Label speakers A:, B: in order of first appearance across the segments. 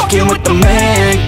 A: rocking with the man.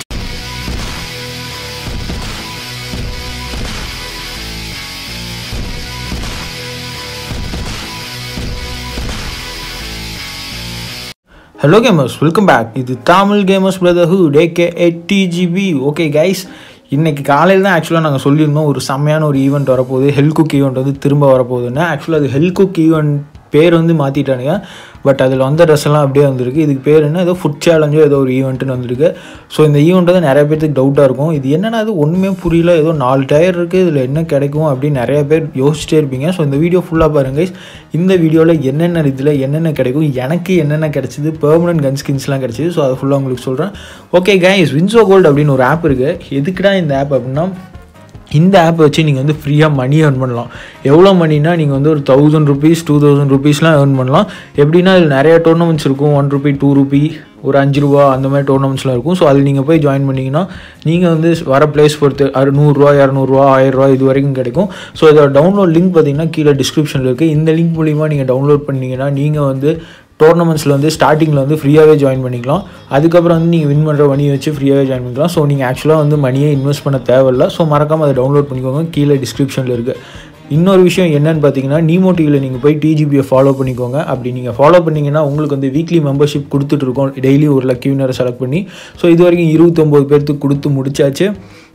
B: Hello gamers welcome back இது Tamil gamers brotherhood AK TGB okay guys இன்னைக்கு காலையில் தான் ஆக்சுவலாக நாங்கள் சொல்லியிருந்தோம் ஒரு செம்மையான ஒரு ஈவெண்ட் வரப்போகுது ஹெல் குக் ஈவெண்ட் வந்து திரும்ப வரப்போகுதுன்னு ஆக்சுவலாக அது ஹெல் குக் ஈவெண்ட் பேர் வந்து மாற்றிட்டானுங்க பட் அதில் வந்த ட்ரெஸ் எல்லாம் அப்படியே வந்திருக்கு இதுக்கு பேர் என்ன ஏதோ ஃபுட் சேலஞ்சோ ஏதோ ஒரு ஈவெண்ட்டுன்னு வந்திருக்கு ஸோ இந்த ஈவெண்ட் வந்து நிறைய பேருக்கு டவுட்டாக இருக்கும் இது என்னன்னா அது ஒன்றுமே புரியல ஏதோ நாலு டயர் இருக்குது இதில் என்ன கிடைக்கும் அப்படின்னு நிறைய பேர் யோசிச்சிட்டே இருப்பீங்க ஸோ இந்த வீடியோ ஃபுல்லாக பாருங்க guys. இந்த வீடியோவில் என்னென்ன இதில் என்னென்ன கிடைக்கும் எனக்கு என்னென்ன கிடைச்சிது பெர்மனன்ட் கன் ஸ்கின்ஸ்லாம் கிடைச்சிது ஸோ அதை ஃபுல்லாக உங்களுக்கு சொல்கிறேன் ஓகே கைஸ் வின்சோ கோல்டு அப்படின்னு ஒரு ஆப் இருக்குது எதுக்குடா இந்த ஆப் அப்படின்னா இந்த ஆப் வச்சு நீங்கள் வந்து ஃப்ரீயாக மணி earn பண்ணலாம் எவ்வளோ மணினா நீங்கள் வந்து ஒரு தௌசண்ட் ருபீஸ் டூ தௌசண்ட் ருபீஸ்லாம் earn பண்ணலாம் எப்படின்னா இதில் நிறைய டோர்னமெண்ட்ஸ் இருக்கும் ஒன் ருபி டூ ருபி ஒரு அஞ்சு ரூபா அந்த மாதிரி டோர்னமெண்ட்ஸ்லாம் இருக்கும் ஸோ அதில் நீங்கள் போய் ஜாயின் பண்ணிங்கன்னா நீங்கள் வந்து வர பிளேஸ் பொறுத்து அறு நூறுரூவா இரநூறுவா ஆயிரரூவா இது வரைக்கும் கிடைக்கும் ஸோ இதோட டவுன்லோட் லிங்க் பார்த்தீங்கன்னா கீழே டிஸ்கிரிப்ஷனில் இருக்குது இந்த லிங்க் மூலிமா நீங்கள் டவுன்லோட் பண்ணீங்கன்னா நீங்கள் வந்து டோர்னமெண்ட்ஸில் வந்து ஸ்டார்டிங்கில் வந்து ஃப்ரீயாகவே ஜாயின் பண்ணிக்கலாம் அதுக்கப்புறம் வந்து நீங்கள் வின் பண்ணுற மணியை வச்சு ஃப்ரீயாகவே ஜாயின் பண்ணிக்கலாம் ஸோ நீங்கள் ஆக்சுவலாக வந்து மணியை இன்வெஸ்ட் பண்ண தேவையில்ல ஸோ மறக்காமல் அதை டவுன்லோட் பண்ணிக்கோங்க கீழே டிஸ்கிரிப்ஷனில் இருக்குது இன்னொரு விஷயம் என்னன்னு பார்த்தீங்கன்னா நீமோ டிவியில் நீங்கள் போய் டிஜிபியை ஃபாலோ பண்ணிக்கோங்க அப்படி நீங்கள் ஃபாலோ பண்ணீங்கன்னா உங்களுக்கு வந்து வீக்லி மெம்பர்ஷிப் கொடுத்துட்ருக்கோம் டெய்லி ஒரு லக்கி வினரை செலக்ட் பண்ணி ஸோ இது வரைக்கும் இருபத்தொம்போது பேர்த்துக்கு கொடுத்து முடிச்சாச்சு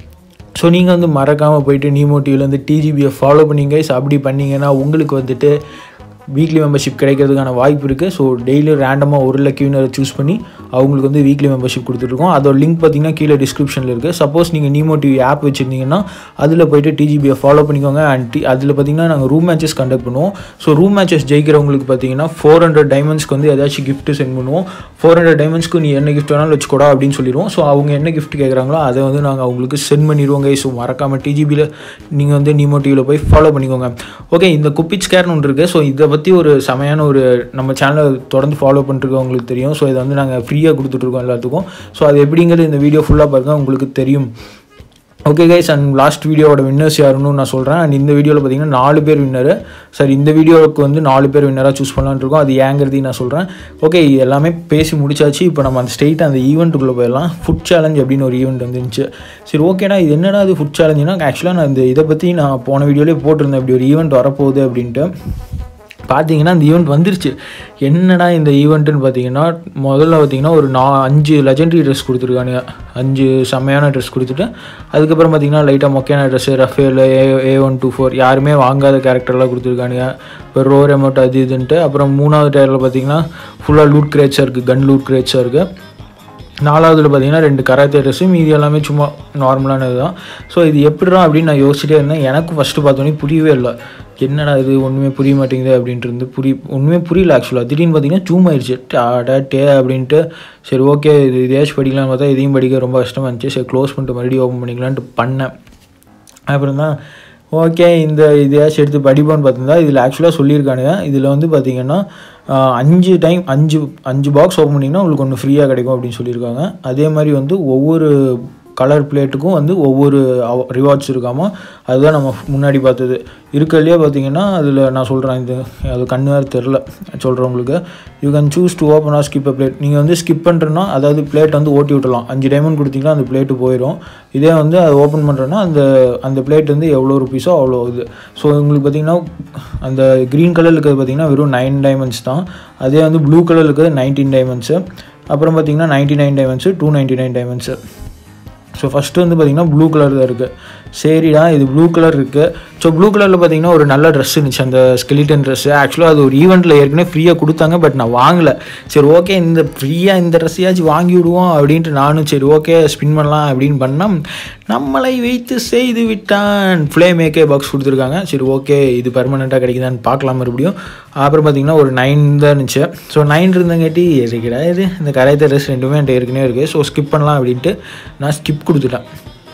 B: ஸோ நீங்கள் வந்து மறக்காமல் போயிட்டு நீமோ டிவியில் வந்து டிஜிபியை ஃபாலோ பண்ணீங்க ஸோ அப்படி பண்ணீங்கன்னா உங்களுக்கு வந்துட்டு வீக்லி மெம்பர்ஷிப் கிடைக்கிறதுக்கான வாய்ப்பு இருக்குது ஸோ டெய்லி ரேண்டமாக ஒரு லக்கி வினரை சூஸ் பண்ணி அவங்களுக்கு வந்து வீக்லி மெம்பர்ஷிப் கொடுத்துட்ருக்கோம் அதோட லிங்க் பார்த்தீங்கன்னா கீழே டிஸ்கிரிப்ஷனில் இருக்குது சப்போஸ் நீங்கள் நீமோ டிவி ஆப் வச்சுருந்தீங்கன்னா அதில் போயிட்டு டிஜிபியை ஃபாலோ பண்ணிக்கோங்க அண்ட் டி அதில் பார்த்தீங்கன்னா நாங்கள் ரூம் மேட்சஸ் கண்டக்ட் பண்ணுவோம் ஸோ ரூம் மேட்சஸ் ஜெயிக்கிறவங்களுக்கு பார்த்தீங்கன்னா ஃபோர் ஹண்ட்ரட் டைமண்ட்ஸ்க்கு வந்து ஏதாச்சும் gift சென்ட் பண்ணுவோம் ஃபோர் ஹண்ட்ரட் டைமண்ட்ஸ்க்கு நீ என்ன gift வேணாலும் வச்சுக்கூடா அப்படின்னு சொல்லிடுவோம் ஸோ அவங்க என்ன gift கேட்குறாங்களோ அதை வந்து நாங்கள் அவங்களுக்கு சென்ட் பண்ணிடுவோங்க ஸோ மறக்காமல் டிஜிபியில் நீங்கள் வந்து நீமோ டிவியில் போய் ஃபாலோ பண்ணிக்கோங்க ஓகே இந்த குப்பிச் கேர்னு ஒன்று இருக்குது ஸோ இதை பற்றி ஒரு செமையான ஒரு நம்ம சேனலை தொடர்ந்து ஃபாலோ பண்ணிருக்கவங்களுக்கு தெரியும் ஸோ இதை வந்து நாங்கள் ஃப்ரீயாக கொடுத்துட்ருக்கோம் எல்லாத்துக்கும் ஸோ அது எப்படிங்கிறது இந்த வீடியோ ஃபுல்லாக பாருங்க உங்களுக்கு தெரியும் ஓகே கைஸ் அண்ட் லாஸ்ட் வீடியோவோட வின்னர்ஸ் யாருன்னு நான் சொல்கிறேன் அண்ட் இந்த வீடியோவில் பார்த்தீங்கன்னா நாலு பேர் வின்னரு சார் இந்த வீடியோவுக்கு வந்து நாலு பேர் வின்னராக சூஸ் பண்ணலான்னு இருக்கோம் அது ஏங்கிறதையும் நான் சொல்கிறேன் ஓகே இது எல்லாமே பேசி முடிச்சாச்சு இப்போ நம்ம அந்த ஸ்டேட் அந்த ஈவெண்ட்டுக்குள்ளே போயிடலாம் ஃபுட் சேலஞ்ச் அப்படின்னு ஒரு ஈவெண்ட் வந்துருந்துச்சு சரி ஓகேடா இது என்னடா இது ஃபுட் சேலஞ்சுனா ஆக்சுவலாக நான் இந்த இதை பற்றி நான் போன வீடியோலேயே போட்டிருந்தேன் இப்படி ஒரு ஈவெண்ட் வரப்போகுது அப்படின்ட்டு பார்த்தீங்கன்னா இந்த ஈவெண்ட் வந்துருச்சு என்னடா இந்த ஈவெண்ட்டுன்னு பார்த்தீங்கன்னா முதல்ல பார்த்தீங்கன்னா ஒரு நா அஞ்சு லெஜெண்டரி ட்ரெஸ் கொடுத்துருக்கானுங்க அஞ்சு செம்மையான ட்ரெஸ் கொடுத்துட்டு அதுக்கப்புறம் பார்த்தீங்கன்னா லைட்டாக மொக்கையான dress Rafael A A one two four யாருமே வாங்காத கேரக்டர்லாம் கொடுத்துருக்கானுங்க இப்போ ரோர் அமௌண்ட் அது இதுன்ட்டு அப்புறம் மூணாவது டயரில் பார்த்தீங்கன்னா ஃபுல்லாக லூட் கிரேட்ஸாக இருக்குது கன் லூட் கிரேட்ஸாக இருக்குது நாலாவதுல பார்த்தீங்கன்னா ரெண்டு கராத்தே ட்ரெஸ்ஸு மீதி எல்லாமே சும்மா நார்மலானது தான் ஸோ இது எப்படிடா அப்படின்னு நான் யோசிச்சிட்டே இருந்தேன் எனக்கு ஃபஸ்ட்டு பார்த்தோன்னே புரியவே இல்லை என்னடா இது ஒன்றுமே புரிய மாட்டேங்குது அப்படின்ட்டு இருந்து புரி ஒன்றுமே புரியல ஆக்சுவலாக திடீர்னு பார்த்தீங்கன்னா ஜூம் ஆயிடுச்சு டாடா டே அப்படின்ட்டு சரி ஓகே இது இதையாச்சும் படிக்கலாம்னு பார்த்தா இதையும் படிக்க ரொம்ப கஷ்டமாக இருந்துச்சு சரி க்ளோஸ் பண்ணிட்டு மறுபடியும் ஓப்பன் பண்ணிக்கலான்ட்டு பண்ணேன் அப்புறம் தான் ஓகே இந்த இதையாச்சும் எடுத்து படிப்போன்னு பார்த்துருந்தா இதில் ஆக்சுவலாக சொல்லியிருக்கானுங்க இதில் வந்து பார்த்தீங்கன்னா ஆஹ், அஞ்சு டைம் அஞ்சு அஞ்சு பாக்ஸ் ஓப்பன் பண்ணிங்கன்னா உங்களுக்கு ஒன்று ஃப்ரீயாக கிடைக்கும் அப்படின்னு சொல்லியிருக்காங்க அதே மாதிரி வந்து ஒவ்வொரு கலர் பிளேட்டுக்கும் வந்து ஒவ்வொரு ரிவார்ட்ஸ் இருக்காமா அதுதான் நம்ம முன்னாடி பார்த்தது இருக்கிறதுலையே பார்த்தீங்கன்னா அதில் நான் சொல்கிறேன் இது அது கண்ணு வேறு தெரில சொல்கிறவங்களுக்கு you can choose to open or skip a blade நீங்கள் வந்து ஸ்கிப் பண்ணுறேன்னா அதாவது பிளேட் வந்து ஓட்டி விட்டலாம் அஞ்சு டைமண்ட் கொடுத்தீங்கன்னா அந்த பிளேட்டு போயிடும் இதே வந்து அதை ஓப்பன் பண்ணுறேன்னா அந்த அந்த பிளேட் வந்து எவ்வளோ ருபீஸோ அவ்வளோ இது ஸோ உங்களுக்கு பார்த்தீங்கன்னா அந்த க்ரீன் கலர் இருக்கிறது பார்த்தீங்கன்னா வெறும் நைன் டைமண்ட்ஸ் தான் அதே வந்து ப்ளூ கலர் இருக்கிறது நைன்டீன் டைமண்ட்ஸு அப்புறம் பார்த்தீங்கன்னா ninety nine diamonds two ninety nine diamonds so first வந்து பார்த்தீங்கன்னா ப்ளூ கலர் தான் இருக்குது சரிடா இது ப்ளூ கலர் இருக்குது ஸோ ப்ளூ கலரில் பார்த்தீங்கன்னா ஒரு நல்ல ட்ரெஸ் இருந்துச்சு அந்த ஸ்கெலிட்டன் ட்ரெஸ்ஸு ஆக்சுவலாக அது ஒரு ஈவெண்ட்டில் ஏற்கனவே ஃப்ரீயாக கொடுத்தாங்க பட் நான் வாங்கலை சரி ஓகே இந்த ஃப்ரீயாக இந்த ட்ரெஸ்ஸையாச்சும் வாங்கி விடுவோம் அப்படின்ட்டு நானும் சரி ஓகே ஸ்பின் பண்ணலாம் அப்படின்னு பண்ணால் நம்மளை வைத்து செய்து விட்டான் ஃப்ளேம் ஏகே பாக்ஸ் கொடுத்துருக்காங்க சரி ஓகே இது பர்மனெண்ட்டாக கிடைக்குதான்னு பார்க்கலாம் மறுபடியும் அப்புறம் பார்த்தீங்கன்னா ஒரு நைன் தான் இருந்துச்சு ஸோ நைன் இருந்தங்காட்டி இது கிடையாது இந்த கரைத்த ட்ரெஸ் ரெண்டுமே என்கிட்ட ஏற்கனவே இருக்குது ஸோ ஸ்கிப் பண்ணலாம் அப்படின்ட்டு நான் ஸ்கிப் கொடுத்துட்டேன்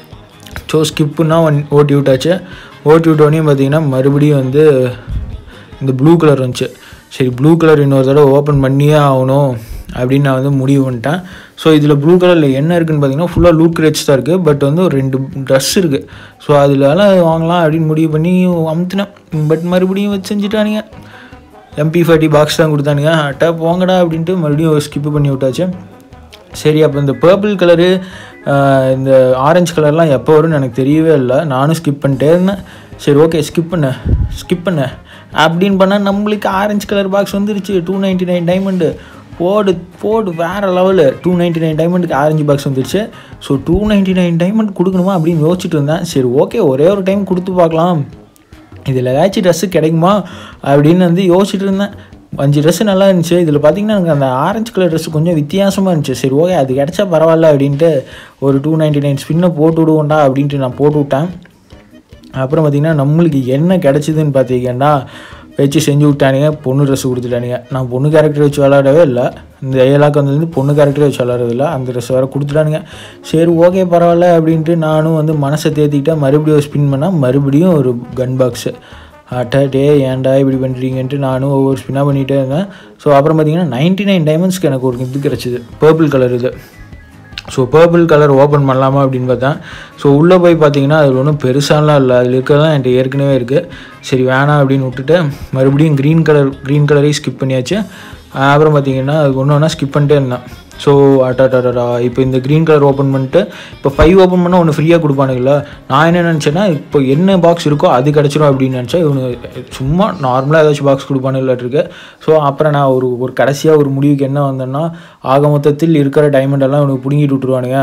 B: ஸோ ஸ்கிப்புன்னா ஒன் ஓட்டி விட்டாச்சு ஓட்டி விட்டோடனே பார்த்தீங்கன்னா மறுபடியும் வந்து இந்த ப்ளூ கலர் வந்துச்சு சரி ப்ளூ கலர் இன்னொரு தடவை ஓப்பன் பண்ணியே ஆகணும் அப்படின்னு நான் வந்து முடிவு பண்ணிட்டேன் ஸோ இதில் ப்ளூ கலரில் என்ன இருக்குன்னு பார்த்தீங்கன்னா ஃபுல்லாக லூட் கிரேட்ஸ் தான் இருக்குது பட் வந்து ஒரு ரெண்டு ட்ரெஸ் இருக்குது ஸோ அதில் வாங்கலாம் அப்படின்னு முடிவு பண்ணி அமுத்தினேன் பட் மறுபடியும் வச்சு செஞ்சுட்டானுங்க எம்பி ஃபார்ட்டி பாக்ஸ் தான் கொடுத்தானுங்க அட்டா போங்கடா அப்படின்ட்டு மறுபடியும் ஸ்கிப்பு பண்ணி விட்டாச்சு சரி அப்போ இந்த பர்பிள் கலரு இந்த ஆரஞ்சு கலர்லாம் எப்போ வரும்னு எனக்கு தெரியவே இல்லை நானும் ஸ்கிப் பண்ணிட்டே இருந்தேன் சரி ஓகே ஸ்கிப் பண்ண ஸ்கிப் பண்ண அப்படின்னு பண்ணால் நம்மளுக்கு ஆரஞ்சு கலர் பாக்ஸ் வந்துருச்சு டூ நைன்ட்டி நைன் டைமண்டு போடு போடு வேறு லெவலு டூ நைன்ட்டி நைன் டைமண்டுக்கு ஆரஞ்சு பாக்ஸ் வந்துருச்சு so two ninety nine diamond கொடுக்கணுமா அப்படின்னு யோசிச்சுட்டு இருந்தேன் சரி ஓகே ஒரே ஒரு டைம் கொடுத்து பார்க்கலாம் இதில் ஏதாச்சும் ட்ரெஸ்ஸு கிடைக்குமா அப்படின்னு வந்து யோசிச்சுட்டு இருந்தேன் அஞ்சு ட்ரெஸ்ஸு நல்லா இருந்துச்சு இதில் பார்த்தீங்கன்னா எனக்கு அந்த ஆரஞ்சு கலர் ட்ரெஸ்ஸு கொஞ்சம் வித்தியாசமாக இருந்துச்சு சரி ஓகே அது கிடச்சா பரவாயில்ல அப்படின்ட்டு ஒரு டூ நைன்ட்டி நைன் ஸ்பின்னை போட்டு விடுவோண்டா அப்படின்ட்டு நான் போட்டு விட்டேன் அப்புறம் பார்த்திங்கன்னா நம்மளுக்கு என்ன கிடச்சிதுன்னு பார்த்தீங்கன்னா வச்சு செஞ்சு விட்டானுங்க பொண்ணு ட்ரெஸ் கொடுத்துட்டானுங்க நான் பொண்ணு கேரக்டர் வச்சு விளாடவே இல்லை இந்த ஏலாக்கு வந்ததுலேருந்து பொண்ணு கேரக்டர் வச்சு விளாட்றதில்ல அந்த ட்ரெஸ் வேறு கொடுத்துட்டானுங்க சரி ஓகே பரவாயில்ல அப்படின்ட்டு நானும் வந்து மனசை தேத்திக்கிட்டேன் மறுபடியும் ஸ்பின் பண்ணால் மறுபடியும் ஒரு கன் பாக்ஸு அட்டா டே ஏன்டா இப்படி பண்ணுறீங்கன்ட்டு நானும் ஒவ்வொரு ஸ்பின்னாக பண்ணிகிட்டே இருந்தேன் ஸோ அப்புறம் பார்த்தீங்கன்னா நைன்ட்டி நைன் டைமண்ட்ஸ்க்கு எனக்கு ஒரு இது கிடச்சிது பர்பிள் கலர் இது ஸோ பர்பிள் கலர் ஓப்பன் பண்ணலாமா அப்படின்னு பார்த்தேன் ஸோ உள்ளே போய் பார்த்தீங்கன்னா அதில் ஒன்றும் பெருசாலாம் இல்லை அதில் இருக்கிறதான் என்கிட்ட ஏற்கனவே இருக்குது சரி வேணாம் அப்படின்னு விட்டுட்டு மறுபடியும் க்ரீன் கலர் க்ரீன் கலரையும் ஸ்கிப் பண்ணியாச்சு அப்புறம் பார்த்தீங்கன்னா அது ஒன்று ஒன்றா ஸ்கிப் பண்ணிட்டே இருந்தேன் ஸோ அட்டாட்டாடா இப்போ இந்த க்ரீன் கலர் ஓப்பன் பண்ணிட்டு இப்போ ஃபைவ் ஓப்பன் பண்ணால் ஒன்று ஃப்ரீயாக கொடுப்பானுங்களா நான் என்ன நினச்சேன்னா இப்போ என்ன பாக்ஸ் இருக்கோ அது கிடச்சிரும் அப்படின்னு நினச்சேன் இவனு சும்மா நார்மலாக ஏதாச்சும் பாக்ஸ் கொடுப்பானுங்களாட்டிருக்கு ஸோ அப்புறம் நான் ஒரு ஒரு கடைசியாக ஒரு முடிவுக்கு என்ன வந்தேன்னா ஆக மொத்தத்தில் இருக்கிற டைமண்ட் எல்லாம் இவனுக்கு பிடுங்கிட்டு விட்ருவானுங்க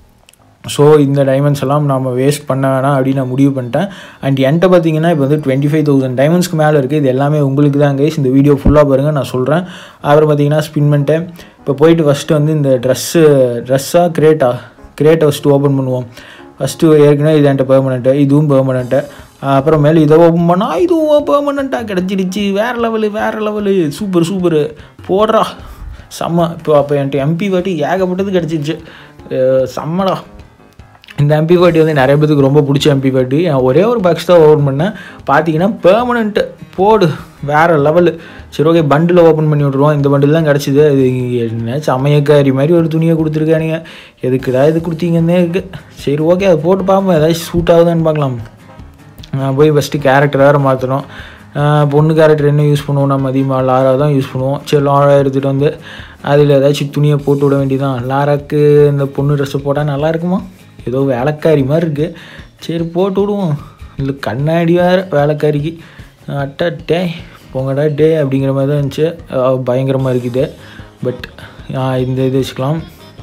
B: ஸோ இந்த டைமண்ட்ஸ் எல்லாம் நம்ம வேஸ்ட் பண்ண வேணாம் அப்படின்னு நான் முடிவு பண்ணிட்டேன் அண்ட் என்கிட்ட பார்த்தீங்கன்னா இப்போ வந்து டுவெண்ட்டி ஃபைவ் தௌசண்ட் டைமண்ட்ஸ்க்கு மேலே இருக்குது இது எல்லாமே உங்களுக்கு தான் கைஸ் இந்த வீடியோ ஃபுல்லாக பாருங்கள் நான் சொல்கிறேன் அப்புறம் பார்த்தீங்கன்னா ஸ்பின் பண்ணிட்டேன் இப்போ போயிட்டு ஃபஸ்ட்டு வந்து இந்த ட்ரெஸ்ஸு ட்ரெஸ்ஸாக கிரேட்டா கிரேட்டை ஃபஸ்ட்டு ஓப்பன் பண்ணுவோம் ஃபஸ்ட்டு ஏற்கனவே இது என்கிட்ட பெர்மனெண்ட்டு இதுவும் பெர்மனெண்ட்டு அப்புறமேல இதை ஓப்பன் பண்ணால் இதுவும் பெர்மனெண்ட்டாக கிடச்சிடுச்சு வேறு லெவலு வேறு லெவலு சூப்பர் சூப்பரு போடுறா செம்ம இப்போ அப்போ என்கிட்ட எம்பி வாட்டி ஏகப்பட்டது கிடச்சிருச்சு செம்மடா இந்த எம்பி பாட்டி வந்து நிறைய பேருக்கு ரொம்ப பிடிச்ச எம்பி பாட்டி நான் ஒரே ஒரு பாக்ஸ் தான் ஓப்பன் பண்ணேன் பார்த்தீங்கன்னா பெர்மனண்ட்டு போடு வேறு லெவலு சரி ஓகே பண்டில் ஓப்பன் பண்ணி விட்ருவோம் இந்த பண்டில் தான் கிடச்சிது அது என்ன சமயக்காரி மாதிரி ஒரு துணியை கொடுத்துருக்கானுங்க எதுக்குடா இது கொடுத்தீங்கன்னே இருக்குது சரி ஓகே அதை போட்டு பார்ப்போம் ஏதாச்சும் சூட் ஆகுதான்னு பார்க்கலாம் நான் போய் ஃபஸ்ட்டு கேரக்டர் வேறு மாற்றணும் பொண்ணு கேரக்டர் என்ன யூஸ் பண்ணுவோம் நம்ம அதிகமாக லாரா தான் யூஸ் பண்ணுவோம் சரி லாரா எடுத்துகிட்டு வந்து அதில் ஏதாச்சும் துணியை போட்டு விட வேண்டியதான் லாராக்கு இந்த பொண்ணு ட்ரெஸ்ஸு போட்டால் நல்லா இருக்குமா ஏதோ வேலைக்காரி மாதிரி இருக்குது சரி போட்டு விடுவோம் இல்லை கண்ணாடி வேறு வேலைக்காரிக்கு அட்டா டே போங்கடா டே அப்படிங்கிற மாதிரி தான் இருந்துச்சு பயங்கரமாக இருக்குது பட் இந்த இது வச்சுக்கலாம்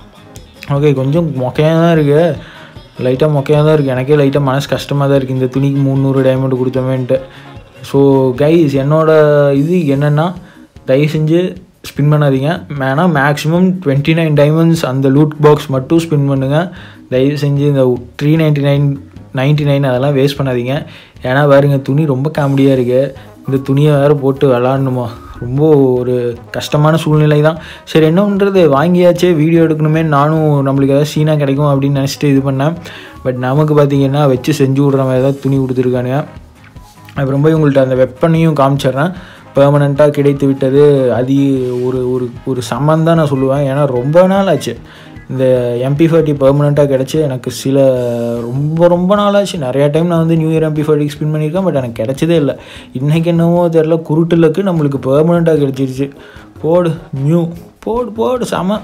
B: ஓகே கொஞ்சம் மொக்கையாக தான் இருக்குது லைட்டாக மொக்கையாக தான் இருக்குது எனக்கே லைட்டாக மனசு கஷ்டமாக தான் இருக்குது இந்த துணிக்கு முந்நூறு டைமண்ட் கொடுத்தோமேன்ட்டு ஸோ கைஸ் என்னோட இது என்னென்னா தயவு செஞ்சு ஸ்பின் பண்ணாதீங்க வேணால் மேக்ஸிமம் டுவெண்ட்டி நைன் டைமண்ட்ஸ் அந்த லூட் பாக்ஸ் மட்டும் ஸ்பின் பண்ணுங்கள் தயவு செஞ்சு இந்த three ninety nine ninety nine அதெல்லாம் வேஸ்ட் பண்ணாதீங்க ஏன்னா பாருங்க துணி ரொம்ப காமெடியாக இருக்குது இந்த துணியை வேறு போட்டு விளாடணுமா ரொம்ப ஒரு கஷ்டமான சூழ்நிலை தான் சரி என்ன பண்ணுறது வாங்கியாச்சே வீடியோ எடுக்கணுமே நானும் நம்மளுக்கு ஏதாவது சீனாக கிடைக்கும் அப்படின்னு நினச்சிட்டு இது பண்ணேன் பட் நமக்கு பார்த்தீங்கன்னா வச்சு செஞ்சு விட்ற மாதிரி ஏதாவது துணி கொடுத்துருக்கானுங்க அப்புறம் போய் உங்கள்கிட்ட அந்த வெப்பனையும் காமிச்சிட்றேன் பெர்மனண்ட்டாக கிடைத்து விட்டது அது ஒரு ஒரு ஒரு சமன் தான் நான் சொல்லுவேன் ஏன்னா ரொம்ப நாள் ஆச்சு இந்த எம்பி ஃபார்ட்டி பெர்மனெண்ட்டாக கிடச்சி எனக்கு சில ரொம்ப ரொம்ப நாள் ஆச்சு நிறையா டைம் நான் வந்து நியூ இயர் எம்பி ஃபார்ட்டிக்கு ஸ்பின் பண்ணியிருக்கேன் பட் எனக்கு கிடச்சதே இல்லை இன்றைக்கி என்னவோ தெரில குருட்டுலக்கு நம்மளுக்கு பெர்மனெண்ட்டாக கிடச்சிருச்சு போடு நியூ போடு போடு செம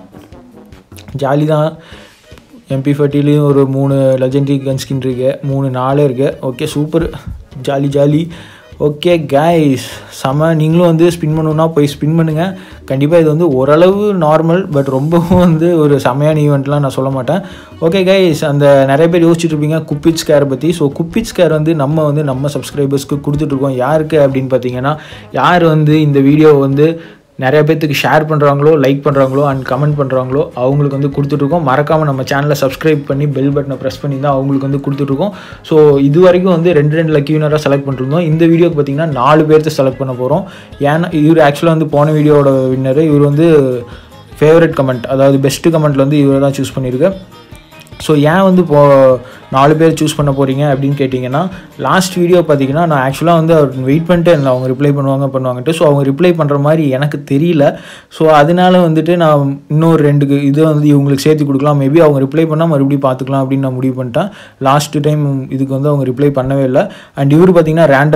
B: ஜாலி தான் எம்பி ஃபார்ட்டிலையும் ஒரு மூணு லெஜெண்டரி கன் ஸ்கின் இருக்கு மூணு நாலு இருக்குது okay super jolly jolly okay guys செம நீங்களும் வந்து ஸ்பின் பண்ணணுன்னா போய் ஸ்பின் பண்ணுங்கள் கண்டிப்பாக இது வந்து ஓரளவு நார்மல் பட் ரொம்பவும் வந்து ஒரு செமையான ஈவெண்ட்லாம் நான் சொல்ல மாட்டேன் ஓகே கைஸ் அந்த நிறைய பேர் யோசிச்சுட்டு இருப்பீங்க குப்பிட்ஸ் கேர் பற்றி ஸோ குப்பிட்ஸ் கேர் வந்து நம்ம வந்து நம்ம சப்ஸ்கிரைபர்ஸ்க்கு கொடுத்துட்ருக்கோம் யாருக்கு அப்படின்னு பார்த்தீங்கன்னா யார் வந்து இந்த வீடியோ வந்து நிறைய பேர்த்துக்கு ஷேர் பண்ணுறாங்களோ லைக் பண்ணுறாங்களோ அண்ட் கமெண்ட் பண்ணுறாங்களோ அவங்களுக்கு வந்து கொடுத்துட்ருக்கோம் மறக்காமல் நம்ம சேனலை சப்ஸ்கிரைப் பண்ணி பெல் பட்டனை ப்ரெஸ் பண்ணி தான் அவங்களுக்கு வந்து கொடுத்துட்ருக்கோம் ஸோ இது வரைக்கும் வந்து ரெண்டு ரெண்டு லக்கி வினராக செலக்ட் பண்ணிருந்தோம் இந்த வீடியோக்கு பார்த்தீங்கன்னா நாலு பேர்த்து செலக்ட் பண்ண போகிறோம் ஏன்னா இவர் ஆக்சுவலாக வந்து போன வீடியோட வின்னர் இவர் வந்து ஃபேவரட் கமெண்ட் அதாவது பெஸ்ட்டு கமெண்ட்டில் வந்து இவர் தான் சூஸ் பண்ணியிருக்கேன் ஸோ ஏன் வந்து இப்போ நாலு பேர் சூஸ் பண்ண போகிறீங்க அப்படின்னு கேட்டிங்கன்னா லாஸ்ட் வீடியோ பார்த்தீங்கன்னா நான் ஆக்சுவலாக வந்து அவர் வெயிட் பண்ணிட்டே இருந்தேன் அவங்க ரிப்ளை பண்ணுவாங்க பண்ணுவாங்கட்டு ஸோ அவங்க ரிப்ளை பண்ணுற மாதிரி எனக்கு தெரியல ஸோ அதனால வந்துட்டு நான் இன்னொரு ரெண்டு இது வந்து இவங்களுக்கு சேர்த்து கொடுக்கலாம் மேபி அவங்க ரிப்ளை பண்ணால் மறுபடியும் பார்த்துக்கலாம் அப்படின்னு நான் முடிவு பண்ணிட்டேன் லாஸ்ட் டைம் இதுக்கு வந்து அவங்க ரிப்ளை பண்ணவே இல்லை அண்ட் இவர் பார்த்தீங்கன்னா ரேண்டம் வின்னர்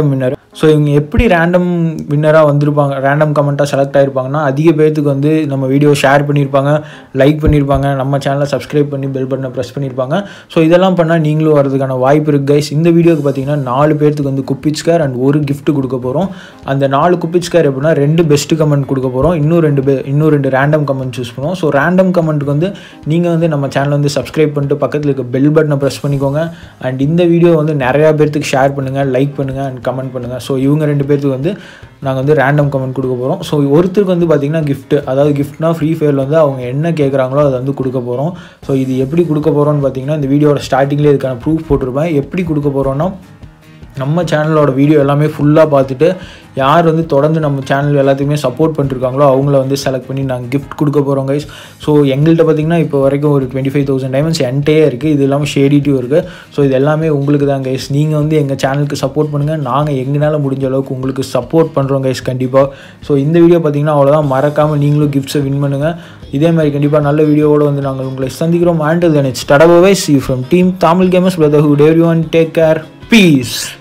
B: ஸோ இவங்க எப்படி ரேண்டம் வின்னராக வந்திருப்பாங்க ரேண்டம் கமெண்ட்டாக செலக்ட் ஆகிருப்பாங்கன்னா அதிக பேர்த்துக்கு வந்து நம்ம வீடியோ ஷேர் பண்ணியிருப்பாங்க லைக் பண்ணியிருப்பாங்க நம்ம சேனலை சப்ஸ்கிரைப் பண்ணி பெல் பட்டனை ப்ரெஸ் பண்ணியிருப்பாங்க ஸோ இதெல்லாம் பண்ணால் நீங்களும் வரதுக்கான வாய்ப்பு இருக்குது கைஸ் இந்த வீடியோக்கு பார்த்தீங்கன்னா நாலு பேர்த்துக்கு வந்து குப்பிச் கேர் அண்ட் ஒரு gift கொடுக்க போகிறோம் அந்த நாலு குப்பிச் கேர் எப்படின்னா ரெண்டு பெஸ்ட் கமெண்ட் கொடுக்க போகிறோம் இன்னும் ரெண்டு பே இன்னும் ரெண்டு ரேண்டம் கமெண்ட் சூஸ் பண்ணுவோம் ஸோ ரேண்டம் கமெண்ட்டுக்கு வந்து நீங்கள் வந்து நம்ம சேனலை வந்து சப்ஸ்கிரைப் பண்ணிட்டு பக்கத்தில் இருக்க பெல் பட்டனை ப்ரெஸ் பண்ணிக்கோங்க அண்ட் இந்த வீடியோ வந்து நிறையா பேர்த்துக்கு ஷேர் பண்ணுங்கள் லைக் பண்ணுங்கள் அண்ட் கமெண்ட் பண்ணுங்கள் ஸோ இவங்க ரெண்டு பேர்த்துக்கு வந்து நாங்கள் வந்து ரேண்டம் கமெண்ட் கொடுக்க போகிறோம் ஸோ ஒருத்தருக்கு வந்து பார்த்திங்கன்னா gift அதாவது கிஃப்ட்னா ஃப்ரீ ஃபயரில் வந்து அவங்க என்ன கேட்குறாங்களோ அதை வந்து கொடுக்க போகிறோம் ஸோ இது எப்படி கொடுக்க போகிறோம்னு பார்த்தீங்கன்னா இந்த வீடியோட ஸ்டார்டிங்லேயே இதுக்கான ப்ரூஃப் போட்டிருப்பேன் எப்படி கொடுக்க போகிறோன்னா நம்ம சேனலோட வீடியோ எல்லாமே ஃபுல்லாக பார்த்துட்டு யார் வந்து தொடர்ந்து நம்ம சேனல் எல்லாத்தையுமே சப்போர்ட் பண்ணிருக்காங்களோ அவங்கள வந்து செலக்ட் பண்ணி நாங்கள் கிஃப்ட் கொடுக்க போகிறோம் கைஸ் ஸோ எங்கள்கிட்ட பார்த்தீங்கன்னா இப்போ வரைக்கும் ஒரு டுவெண்ட்டி ஃபைவ் தௌசண்ட் டைமண்ட்ஸ் என்டே இருக்குது இது இல்லாமல் ஷேடிட்டியும் இருக்குது ஸோ இது எல்லாமே உங்களுக்கு தான் கைஸ் நீங்கள் வந்து எங்கள் சேனலுக்கு சப்போர்ட் பண்ணுங்கள் நாங்கள் எங்களால் முடிஞ்ச அளவுக்கு உங்களுக்கு சப்போர்ட் பண்ணுறோம் கைஸ் கண்டிப்பாக ஸோ இந்த வீடியோ பார்த்தீங்கன்னா அவ்வளோதான் மறக்காமல் நீங்களும் கிஃப்ட்ஸை வின் பண்ணுங்கள் இதே மாதிரி கண்டிப்பாக நல்ல வீடியோவோடு வந்து நாங்கள் உங்களை சந்திக்கிறோம் ஆண்ட் தென் இட்ஸ் டடபவை சி from team Tamil gamers brotherhood everyone take care piece